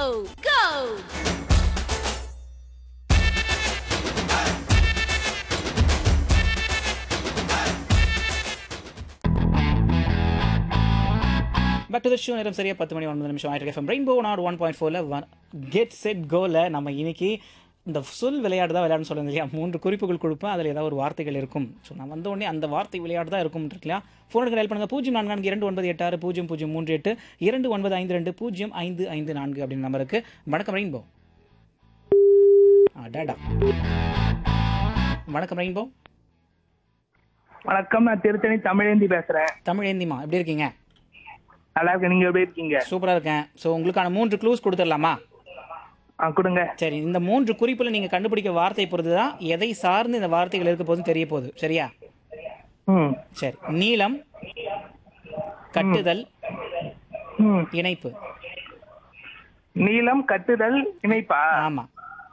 go! Back to the show நேரம் சரியா பத்து மணி ஒன்பது நிமிஷம் ஆயிட்டு FM Rainbow nought one point ஃபோரில் ஒன் கெட் செட் கோல நம்ம இன்னைக்கு இந்த சொல் விளையாட்டு தான் விளையாடுன்னு சொல்லுங்க இல்லையா மூன்று குறிப்புகள் கொடுப்பேன் அதில் ஏதாவது ஒரு வார்த்தைகள் இருக்கும் ஸோ நான் வந்த உடனே அந்த வார்த்தை விளையாட்டு தான் இருக்கும் இருக்கு இல்லையா ஃபோனுக்கு டயல் பண்ணுங்க பூஜ்ஜியம் நான்கு நான்கு இரண்டு ஒன்பது எட்டு ஆறு பூஜ்ஜியம் பூஜ்ஜியம் மூன்று எட்டு இரண்டு ஒன்பது ஐந்து ரெண்டு பூஜ்ஜியம் ஐந்து ஐந்து நான்கு அப்படின்னு நம்பருக்கு வணக்கம் ரெயின்போ அடாடா வணக்கம் ரெயின்போ வணக்கம் நான் திருத்தணி தமிழேந்தி பேசுறேன் தமிழ் ஏந்திமா எப்படி இருக்கீங்க நல்லா இருக்கேன் நீங்க எப்படி இருக்கீங்க சூப்பராக இருக்கேன் ஸோ உங்களுக்கான மூன்று க்ளூஸ் கொடுத்துடலாமா ஆ கொடுங்க சரி இந்த மூன்று குறிப்பில் நீங்கள் கண்டுபிடிக்க வார்த்தை பொறுத்து தான் எதை சார்ந்து இந்த வார்த்தைகள் இருக்க போதும் தெரிய போகுது சரியா ம் சரி நீளம் கட்டுதல் ம் இணைப்பு நீளம் கட்டுதல் இணைப்பா ஆமா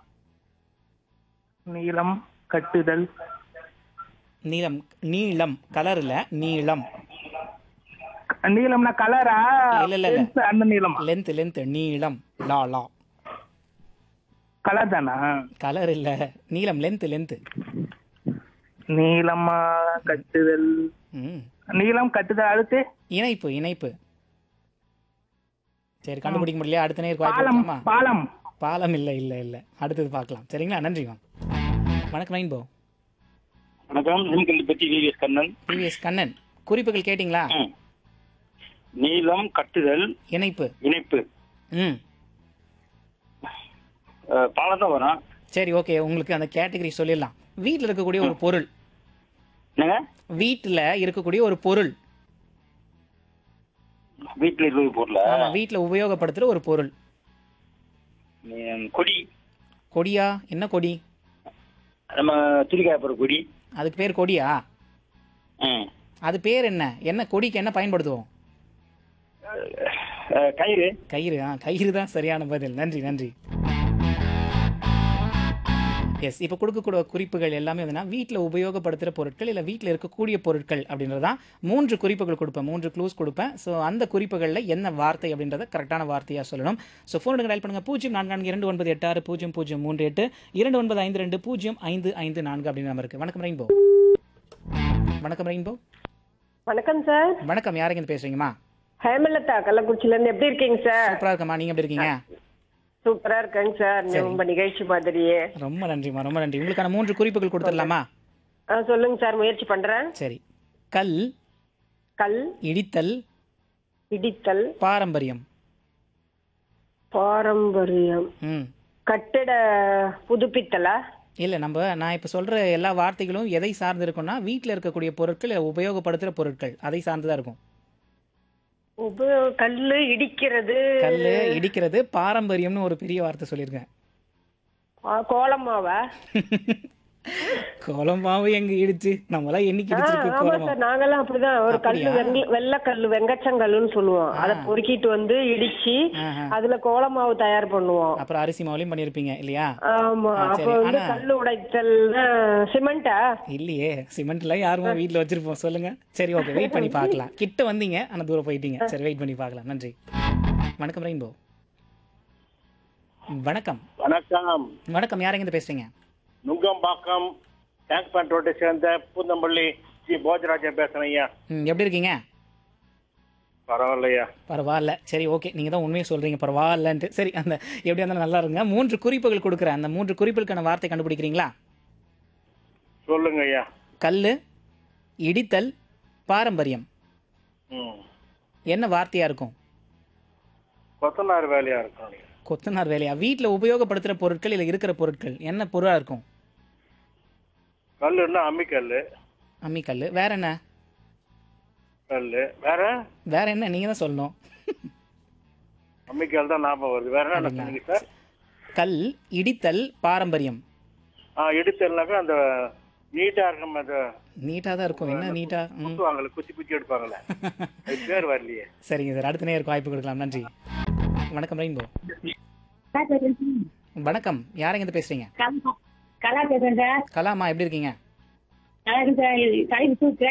நீளம் கட்டுதல் நீளம் நீளம் கலர் இல்ல நீளம் நீளம்னா கலரா இல்ல, இல்ல, இல்ல. அந்த நீளமா லென்த் லென்த் நீளம் லா லா கலர் தானா கலர் இல்ல நீளம் லென்த் லென்த் நீளமா கட்டுதல் ம் நீளம் கட்டுதல் அடுத்து இணைப்பு இணைப்பு சரி கண்டுபிடிக்க முடியல அடுத்த நேருக்கு வாய்ப்பு பாலம் கொடுக்கலாமா? பாலம் பாலம் இல்ல இல்ல இல்ல அடுத்தது பார்க்கலாம் சரிங்களா நன்றி மேம் வணக்கம் ரெயின்போ வணக்கம் நிம்கல்லி பற்றி விவிஎஸ் கண்ணன் பிவிஎஸ் கண்ணன் குறிப்புகள் கேட்டிங்களா ம். நீளம் கட்டுதல் இணைப்பு இணைப்பு ம் அஹ், பாலம் தான் வரும் சரி ஓகே உங்களுக்கு அந்த கேட்டகரி சொல்லிடலாம் வீட்டில் இருக்கக்கூடிய ஒரு பொருள் என்னங்க வீட்டில் இருக்கக்கூடிய ஒரு பொருள் வீட்டில் இருக்கிற பொருள ஆமா வீட்டில் உபயோகப்படுத்துகிற ஒரு பொருள் கொடி கொடியா என்ன கொடி நம்ம துணிக்காய போகிற கொடி அதுக்கு பேர் கொடியா ம். அது பேர் என்ன என்ன கொடிக்கு என்ன பயன்படுத்துவோம் அஹ், கயிறு கயிறு ஆ கயிறு தான் சரியான பதில் நன்றி நன்றி எஸ் இப்போ கொடுக்கக்கூடிய குறிப்புகள் எல்லாமே வந்துன்னா வீட்டில் உபயோகப்படுத்துகிற பொருட்கள் இல்லை வீட்டில் இருக்கக்கூடிய பொருட்கள் அப்படின்றதான் மூன்று குறிப்புகள் கொடுப்பேன் மூன்று க்ளூஸ் கொடுப்பேன் ஸோ அந்த குறிப்புகளில் என்ன வார்த்தை அப்படின்றத கரெக்டான வார்த்தையாக சொல்லணும் ஸோ ஃபோன் டயல் பண்ணுங்கள் பூஜ்ஜியம் நான்கு நான்கு இரண்டு ஒன்பது எட்டு ஆறு பூஜ்ஜியம் பூஜ்ஜியம் மூன்று எட்டு இரண்டு ஒன்பது ஐந்து ரெண்டு பூஜ்ஜியம் ஐந்து ஐந்து நான்கு அப்படின்னு நம்பர் இருக்குது வணக்கம் ரெயின்போ வணக்கம் ரெயின்போ வணக்கம் சார் வணக்கம் யாருங்க இருந்து பேசுறீங்கம்மா ஹேமலதா கள்ளக்குறிச்சில இருந்து எப்படி இருக்கீங்க சார் சூப்பராக இருக்கம்மா நீங்கள் எப்படி இருக்கீங்க சூப்பரா இருக்கேங்க சார் ரொம்ப நிகழ்ச்சி மாதிரியே ரொம்ப நன்றிம்மா ரொம்ப நன்றி உங்களுக்கான மூன்று குறிப்புகள் கொடுத்துடலாமா ஆ, சொல்லுங்க சார் முயற்சி பண்றேன் சரி கல் கல் இடித்தல் இடித்தல் பாரம்பரியம் பாரம்பரியம் ம் கட்டிட புதுப்பித்தலா இல்லை நம்ம நான் இப்போ சொல்கிற எல்லா வார்த்தைகளும் எதை சார்ந்து இருக்கும்னா வீட்டில் இருக்கக்கூடிய பொருட்கள் இல்ல உபயோகப்படுத்துகிற பொருட்கள் அதை சார்ந்து தான் இருக்கும் உப கல்லு இடிக்கிறது கல் இடிக்கிறது பாரம்பரியம்னு ஒரு பெரிய வார்த்தை சொல்லியிருக்கேன் ஆ, கோலமாவா கோலமாவு எங்க இடிச்சு நம்மளாம் என்னைக்கு ஆ, இடிச்சிருக்கு ஆமா கோலமாவு சார் நாங்கெல்லாம் அப்படிதான் ஒரு கல்லு அப்படியா? வெங்க வெள்ளை கல்லு வெங்கச்சங்கல்லுன்னு சொல்லுவோம் அதை பொறுக்கிட்டு வந்து இடிச்சு ஆஹா. அதுல கோலமாவு தயார் பண்ணுவோம் அப்புறம் அரிசி மாவுலையும் பண்ணியிருப்பீங்க இல்லையா ஆமா ஆ, அப்ப சரி. வந்து ஆனா- கல்லு உடைத்தல் சிமெண்டா இல்லையே சிமெண்ட்லாம் யாருமா வீட்டில் வச்சிருப்போம் சொல்லுங்க சரி ஓகே வெயிட் பண்ணி பார்க்கலாம் கிட்ட வந்தீங்க ஆனால் தூரம் போயிட்டீங்க சரி வெயிட் பண்ணி பார்க்கலாம் நன்றி வணக்கம் ரெயின்போ வணக்கம் வணக்கம் வணக்கம் யாருங்க இருந்து பேசுறீங்க நுங்கம்பாக்கம் டேங்க் பேண்ட் ரோட்டை சேர்ந்த பூந்தம்பள்ளி ஜி போஜராஜன் பேசுறேன் ஐயா ம் எப்படி இருக்கீங்க பரவாயில்லையா பரவாயில்ல சரி ஓகே நீங்கள் தான் உண்மையை சொல்கிறீங்க பரவாயில்லன்ட்டு சரி அந்த எப்படியா இருந்தாலும் நல்லா இருங்க மூன்று குறிப்புகள் கொடுக்குறேன் அந்த மூன்று குறிப்புகளுக்கான வார்த்தை கண்டுபிடிக்கிறீங்களா சொல்லுங்க ஐயா கல் இடித்தல் பாரம்பரியம் ம் என்ன வார்த்தையாக இருக்கும் கொத்தனார் வேலையா இருக்கும் ஐயா. கொத்தனார் வேலையா வீட்டில் உபயோகப்படுத்துகிற பொருட்கள் இல்லை இருக்கிற பொருட்கள் என்ன பொருளாக இருக்கும் கல்லுன்னா அம்மிக்கல் அம்மிக்கல் வேற என்ன கல் வேற வேற என்ன நீங்கள் தான் சொல்லணும் அம்மிக்கல் தான் ஞாபகம் வருது வேற என்ன சொன்னீங்க சார் கல் இடித்தல் பாரம்பரியம் ஆ எடுத்தல்னாக்கா அந்த நீட்டா இருக்கும் அந்த நீட்டாக தான் இருக்கும் என்ன நீட்டாக ம் குத்துவாங்கல்ல குச்சி குச்சி எடுப்பாங்கல்ல அது பேர் வரலையே சரிங்க சார் அடுத்த நேருக்கு வாய்ப்பு கொடுக்கலாம் நன்றி வணக்கம் ரெயின்போ வணக்கம் யாருங்க இருந்து பேசுறீங்க கலா பேசுறேன் சார் கலாமா எப்படி இருக்கீங்க நல்லா இருக்கு சார் தலைப்பு